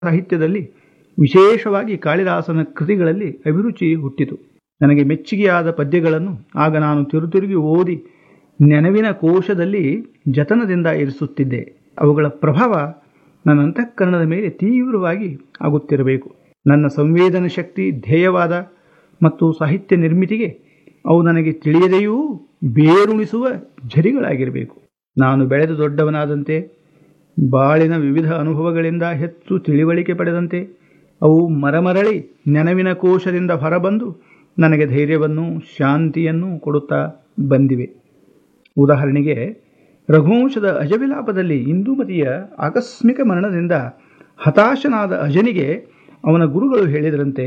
ಸಾಹಿತ್ಯದಲ್ಲಿ ವಿಶೇಷವಾಗಿ ಕಾಳಿದಾಸನ ಕೃತಿಗಳಲ್ಲಿ ಅಭಿರುಚಿ ಹುಟ್ಟಿತು ನನಗೆ ಮೆಚ್ಚುಗೆಯಾದ ಪದ್ಯಗಳನ್ನು ಆಗ ನಾನು ತಿರುತಿರುಗಿ ಓದಿ ನೆನವಿನ ಕೋಶದಲ್ಲಿ ಜತನದಿಂದ ಇರಿಸುತ್ತಿದ್ದೆ ಅವುಗಳ ಪ್ರಭಾವ ನನ್ನ ಅಂತಃಕರಣದ ಮೇಲೆ ತೀವ್ರವಾಗಿ ಆಗುತ್ತಿರಬೇಕು ನನ್ನ ಸಂವೇದನ ಶಕ್ತಿ ಧ್ಯೇಯವಾದ ಮತ್ತು ಸಾಹಿತ್ಯ ನಿರ್ಮಿತಿಗೆ ಅವು ನನಗೆ ತಿಳಿಯದೆಯೂ ಬೇರುಣಿಸುವ ಝರಿಗಳಾಗಿರಬೇಕು ನಾನು ಬೆಳೆದು ದೊಡ್ಡವನಾದಂತೆ ಬಾಳಿನ ವಿವಿಧ ಅನುಭವಗಳಿಂದ ಹೆಚ್ಚು ತಿಳಿವಳಿಕೆ ಪಡೆದಂತೆ ಅವು ಮರಮರಳಿ ನೆನವಿನ ಕೋಶದಿಂದ ಹೊರಬಂದು ನನಗೆ ಧೈರ್ಯವನ್ನು ಶಾಂತಿಯನ್ನು ಕೊಡುತ್ತಾ ಬಂದಿವೆ ಉದಾಹರಣೆಗೆ ರಘುವಂಶದ ಅಜವಿಲಾಪದಲ್ಲಿ ಇಂದುಮತಿಯ ಆಕಸ್ಮಿಕ ಮರಣದಿಂದ ಹತಾಶನಾದ ಅಜನಿಗೆ ಅವನ ಗುರುಗಳು ಹೇಳಿದರಂತೆ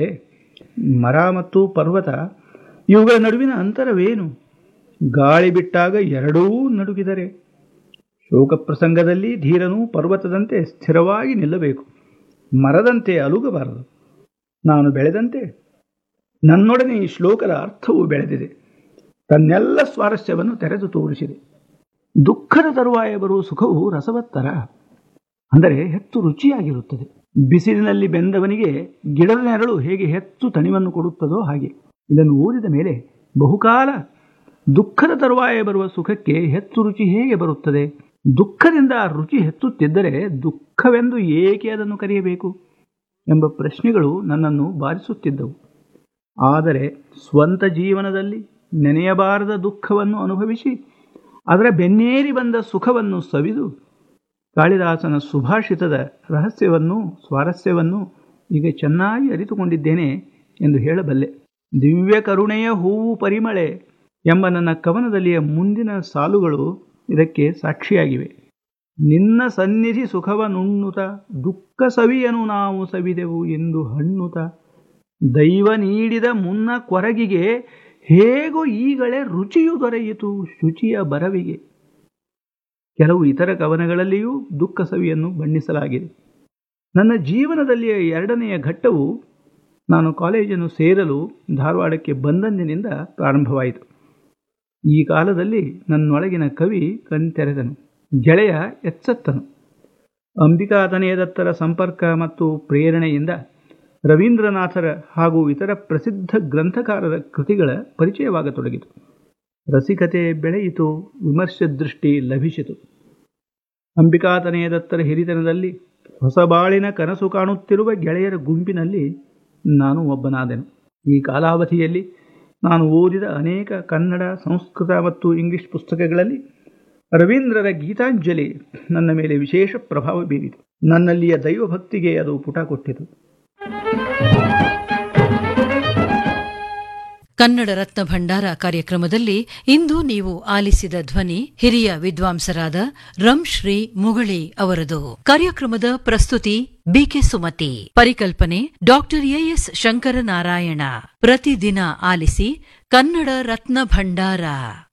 ಮರ ಮತ್ತು ಪರ್ವತ ಇವುಗಳ ನಡುವಿನ ಅಂತರವೇನು ಗಾಳಿ ಬಿಟ್ಟಾಗ ಎರಡೂ ನಡುಗಿದರೆ ಶೋಕ ಪ್ರಸಂಗದಲ್ಲಿ ಧೀರನು ಪರ್ವತದಂತೆ ಸ್ಥಿರವಾಗಿ ನಿಲ್ಲಬೇಕು ಮರದಂತೆ ಅಲುಗಬಾರದು ನಾನು ಬೆಳೆದಂತೆ ನನ್ನೊಡನೆ ಈ ಶ್ಲೋಕದ ಅರ್ಥವು ಬೆಳೆದಿದೆ ತನ್ನೆಲ್ಲ ಸ್ವಾರಸ್ಯವನ್ನು ತೆರೆದು ತೋರಿಸಿದೆ ದುಃಖದ ತರುವಾಯ ಬರುವ ಸುಖವು ರಸವತ್ತರ ಅಂದರೆ ಹೆಚ್ಚು ರುಚಿಯಾಗಿರುತ್ತದೆ ಬಿಸಿಲಿನಲ್ಲಿ ಬೆಂದವನಿಗೆ ಗಿಡದ ನೆರಳು ಹೇಗೆ ಹೆಚ್ಚು ತಣಿವನ್ನು ಕೊಡುತ್ತದೋ ಹಾಗೆ ಇದನ್ನು ಓದಿದ ಮೇಲೆ ಬಹುಕಾಲ ದುಃಖದ ತರುವಾಯ ಬರುವ ಸುಖಕ್ಕೆ ಹೆಚ್ಚು ರುಚಿ ಹೇಗೆ ಬರುತ್ತದೆ ದುಃಖದಿಂದ ಆ ರುಚಿ ಹೆಚ್ಚುತ್ತಿದ್ದರೆ ದುಃಖವೆಂದು ಏಕೆ ಅದನ್ನು ಕರೆಯಬೇಕು ಎಂಬ ಪ್ರಶ್ನೆಗಳು ನನ್ನನ್ನು ಬಾರಿಸುತ್ತಿದ್ದವು ಆದರೆ ಸ್ವಂತ ಜೀವನದಲ್ಲಿ ನೆನೆಯಬಾರದ ದುಃಖವನ್ನು ಅನುಭವಿಸಿ ಅದರ ಬೆನ್ನೇರಿ ಬಂದ ಸುಖವನ್ನು ಸವಿದು ಕಾಳಿದಾಸನ ಸುಭಾಷಿತದ ರಹಸ್ಯವನ್ನು ಸ್ವಾರಸ್ಯವನ್ನು ಈಗ ಚೆನ್ನಾಗಿ ಅರಿತುಕೊಂಡಿದ್ದೇನೆ ಎಂದು ಹೇಳಬಲ್ಲೆ ದಿವ್ಯ ಕರುಣೆಯ ಹೂವು ಪರಿಮಳೆ ಎಂಬ ನನ್ನ ಕವನದಲ್ಲಿಯ ಮುಂದಿನ ಸಾಲುಗಳು ಇದಕ್ಕೆ ಸಾಕ್ಷಿಯಾಗಿವೆ ನಿನ್ನ ಸನ್ನಿಧಿ ಸುಖವನುಣ್ಣುತ ದುಃಖ ಸವಿಯನು ನಾವು ಸವಿದೆವು ಎಂದು ಹಣ್ಣುತ ದೈವ ನೀಡಿದ ಮುನ್ನ ಕೊರಗಿಗೆ ಹೇಗೋ ಈಗಲೇ ರುಚಿಯು ದೊರೆಯಿತು ಶುಚಿಯ ಬರವಿಗೆ ಕೆಲವು ಇತರ ಕವನಗಳಲ್ಲಿಯೂ ದುಃಖ ಸವಿಯನ್ನು ಬಣ್ಣಿಸಲಾಗಿದೆ ನನ್ನ ಜೀವನದಲ್ಲಿಯ ಎರಡನೆಯ ಘಟ್ಟವು ನಾನು ಕಾಲೇಜನ್ನು ಸೇರಲು ಧಾರವಾಡಕ್ಕೆ ಬಂದಂದಿನಿಂದ ಪ್ರಾರಂಭವಾಯಿತು ಈ ಕಾಲದಲ್ಲಿ ನನ್ನೊಳಗಿನ ಕವಿ ಕಣ್ತೆರೆದನು ಗೆಳೆಯ ಎಚ್ಚತ್ತನು ಅಂಬಿಕಾತನಯದತ್ತರ ಸಂಪರ್ಕ ಮತ್ತು ಪ್ರೇರಣೆಯಿಂದ ರವೀಂದ್ರನಾಥರ ಹಾಗೂ ಇತರ ಪ್ರಸಿದ್ಧ ಗ್ರಂಥಕಾರರ ಕೃತಿಗಳ ಪರಿಚಯವಾಗತೊಡಗಿತು ರಸಿಕತೆ ಬೆಳೆಯಿತು ವಿಮರ್ಶೆ ದೃಷ್ಟಿ ಲಭಿಸಿತು ಅಂಬಿಕಾತನಯದತ್ತರ ಹಿರಿತನದಲ್ಲಿ ಹೊಸ ಬಾಳಿನ ಕನಸು ಕಾಣುತ್ತಿರುವ ಗೆಳೆಯರ ಗುಂಪಿನಲ್ಲಿ ನಾನು ಒಬ್ಬನಾದೆನು ಈ ಕಾಲಾವಧಿಯಲ್ಲಿ ನಾನು ಓದಿದ ಅನೇಕ ಕನ್ನಡ ಸಂಸ್ಕೃತ ಮತ್ತು ಇಂಗ್ಲಿಷ್ ಪುಸ್ತಕಗಳಲ್ಲಿ ರವೀಂದ್ರರ ಗೀತಾಂಜಲಿ ನನ್ನ ಮೇಲೆ ವಿಶೇಷ ಪ್ರಭಾವ ಬೀರಿತು ನನ್ನಲ್ಲಿಯ ದೈವಭಕ್ತಿಗೆ ಅದು ಪುಟ ಕೊಟ್ಟಿತು ಕನ್ನಡ ರತ್ನ ಭಂಡಾರ ಕಾರ್ಯಕ್ರಮದಲ್ಲಿ ಇಂದು ನೀವು ಆಲಿಸಿದ ಧ್ವನಿ ಹಿರಿಯ ವಿದ್ವಾಂಸರಾದ ರಂಶ್ರೀ ಮುಗಳಿ ಅವರದು ಕಾರ್ಯಕ್ರಮದ ಪ್ರಸ್ತುತಿ ಬಿಕೆ ಸುಮತಿ ಪರಿಕಲ್ಪನೆ ಡಾಕ್ಟರ್ ಎಎಸ್ ಶಂಕರನಾರಾಯಣ ಪ್ರತಿದಿನ ಆಲಿಸಿ ಕನ್ನಡ ರತ್ನ ಭಂಡಾರ